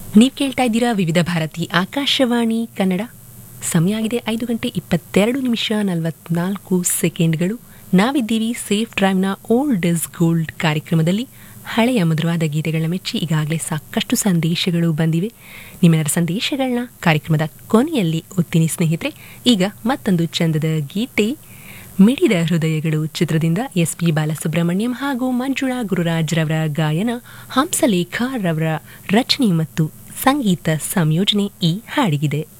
ನೀವು ಕೇಳ್ತಾ ಇದ್ದೀರಾ ವಿವಿಧ ಭಾರತಿ ಆಕಾಶವಾಣಿ ಕನ್ನಡ ಸಮಯ ಆಗಿದೆ ಐದು ಗಂಟೆ ಇಪ್ಪತ್ತೆರಡು ನಿಮಿಷ ನಲವತ್ನಾಲ್ಕು ಸೆಕೆಂಡ್ಗಳು ನಾವಿದ್ದೀವಿ ಸೇಫ್ ಡ್ರೈವ್ನ ಓಲ್ಡ್ ಇಸ್ ಗೋಲ್ಡ್ ಕಾರ್ಯಕ್ರಮದಲ್ಲಿ ಹಳೆಯ ಮಧುರವಾದ ಗೀತೆಗಳನ್ನ ಮೆಚ್ಚಿ ಈಗಾಗಲೇ ಸಾಕಷ್ಟು ಸಂದೇಶಗಳು ಬಂದಿವೆ ನಿಮ್ಮೆಲ್ಲರ ಸಂದೇಶಗಳನ್ನ ಕಾರ್ಯಕ್ರಮದ ಕೊನೆಯಲ್ಲಿ ಒತ್ತಿನಿ ಸ್ನೇಹಿತರೆ ಈಗ ಮತ್ತೊಂದು ಚಂದದ ಗೀತೆ ಮಿಡಿದ ಹೃದಯಗಳು ಚಿತ್ರದಿಂದ ಎಸ್ ಪಿ ಬಾಲಸುಬ್ರಹ್ಮಣ್ಯಂ ಹಾಗೂ ಮಂಜುಳಾ ಗುರುರಾಜ್ ರವರ ಗಾಯನ ಹಂಸಲೇಖ ರವರ ರಚನೆ ಮತ್ತು ಸಂಗೀತ ಸಂಯೋಜನೆ ಈ ಹಾಡಿಗಿದೆ